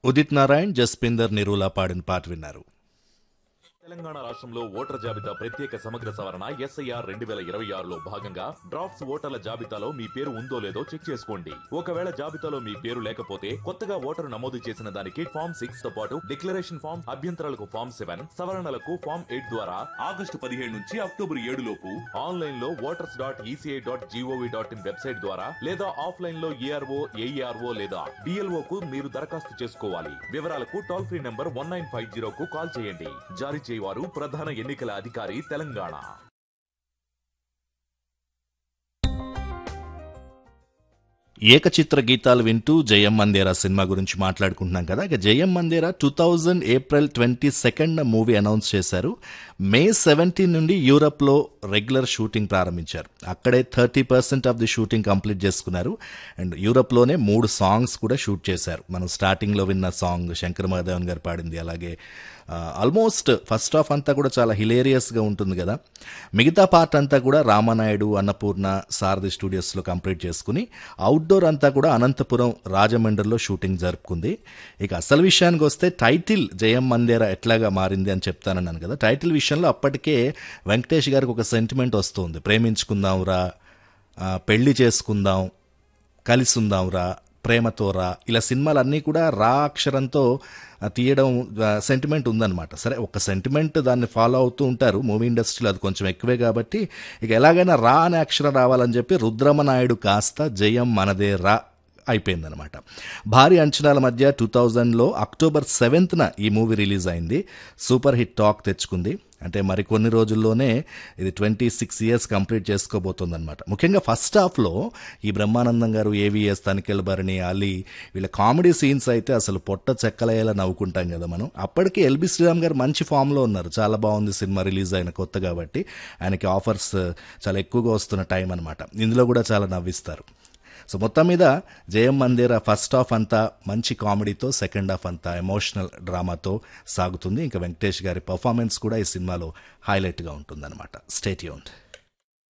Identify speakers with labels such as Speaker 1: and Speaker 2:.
Speaker 1: ఉదిత్ నారాయణ్ జస్పిందర్ నిరూలా పాడిన పాట విన్నారు
Speaker 2: తెలంగాణ రాష్ట్రంలో ఓటర్ జాబితా ప్రత్యేక సమగ్ర సవరణ ఎస్ఐఆర్ రెండు వేల ఇరవై ఆరులో భాగంగా డ్రాఫ్ట్స్ ఓటర్ల జాబితాలో మీ పేరు ఉందో లేదో చెక్ చేసుకోండి ఒకవేళ జాబితాలో మీ పేరు లేకపోతే కొత్తగా ఓటరు నమోదు చేసిన దానికి ఫామ్ సిక్స్ తో పాటు డిక్లరేషన్ ఫామ్ అభ్యంతరాలకు ఫామ్ సెవెన్ సవరణలకు ఫామ్ ఎయిట్ ద్వారా ఆగస్టు పదిహేడు నుంచి అక్టోబర్ ఏడు లోపు ఆన్లైన్ లో voters dot ECI dot GOV dot in website ద్వారా లేదా ఆఫ్లైన్ లో ఏఆర్ఓ ఏఈఆర్ఓ లేదా డిఎల్ఓ కు మీరు దరఖాస్తు చేసుకోవాలి వివరాలకు toll free number one nine five జీరోకు కాల్ చేయండి జారీ చేయవారు ప్రధాన ఎన్నికల అధికారి తెలంగాణ
Speaker 1: ఏకచిత్ర గీతాలు వింటూ జయం మందేరా సినిమా గురించి మాట్లాడుకుంటున్నాం కదా ఇక Jayam Manadera two thousand April twenty second movie announce చేశారు మే సెవెంటీన్ నుండి యూరప్లో రెగ్యులర్ షూటింగ్ ప్రారంభించారు అక్కడే thirty percent of the shooting complete చేసుకున్నారు అండ్ యూరప్లోనే మూడు సాంగ్స్ కూడా షూట్ చేశారు మనం స్టార్టింగ్లో విన్న సాంగ్ శంకర్ మహాదేవన్ గారు పాడింది అలాగే ఆల్మోస్ట్ ఫస్ట్ హాఫ్ అంతా కూడా చాలా హిలేరియస్గా ఉంటుంది కదా మిగతా పార్ట్ అంతా కూడా రామానాయుడు అన్నపూర్ణ సారథి స్టూడియోస్లో కంప్లీట్ చేసుకుని అవుట్డోర్ అంతా కూడా అనంతపురం రాజమండ్రిలో షూటింగ్ జరుపుకుంది ఇక అసలు విషయానికి వస్తే టైటిల్ జయం మందేరా ఎట్లాగా మారింది అని చెప్తానన్నాను కదా టైటిల్ విషయంలో అప్పటికే వెంకటేష్ గారికి ఒక సెంటిమెంట్ వస్తుంది ప్రేమించుకుందాంరా ఆ, పెళ్లి చేసుకుందాం కలిసి ఉందాంరా ప్రేమతోరా ఇలా సినిమాలన్నీ కూడా రా అక్షరంతో ఆ, తీయడం సెంటిమెంట్ ఉందన్నమాట సరే ఒక సెంటిమెంట్ దాన్ని ఫాలో అవుతూ ఉంటారు మూవీ ఇండస్ట్రీలో అది కొంచెం ఎక్కువే కాబట్టి ఇక ఎలాగైనా రా అనే అక్షరం రావాలని చెప్పి రుద్రమనాయుడు కాస్త జయం మనదే రా అయిపోయిందనమాట భారీ అంచనాల మధ్య టూ థౌజండ్లో అక్టోబర్ సెవెంత్న ఈ మూవీ రిలీజ్ అయింది సూపర్ హిట్ టాక్ తెచ్చుకుంది అంటే మరికొన్ని రోజుల్లోనే ఇది ట్వంటీ సిక్స్ ఇయర్స్ కంప్లీట్ చేసుకోబోతుందన్నమాట ముఖ్యంగా ఫస్ట్ హాఫ్లో ఈ బ్రహ్మానందం గారు ఏవిఎస్ తనికెళ్ళ భరణి అలీ వీళ్ళ కామెడీ సీన్స్ అయితే అసలు పొట్ట చెక్కలయ్యేలా నవ్వుకుంటాం కదా మనం అప్పటికి ఎల్బి శ్రీరామ్ గారు మంచి ఫామ్లో ఉన్నారు చాలా బాగుంది సినిమా రిలీజ్ అయిన కొత్త కాబట్టి ఆయనకి ఆఫర్స్ చాలా ఎక్కువగా వస్తున్న టైం అనమాట ఇందులో కూడా చాలా నవ్విస్తారు సో మొత్తం మీద జయం మందిర ఫస్ట్ హాఫ్ అంతా మంచి కామెడీతో సెకండ్ హాఫ్ అంతా ఎమోషనల్ డ్రామాతో సాగుతుంది ఇంకా వెంకటేష్ గారి పర్ఫార్మెన్స్ కూడా ఈ సినిమాలో హైలైట్గా ఉంటుందన్నమాట స్టేట్ యూన్డ్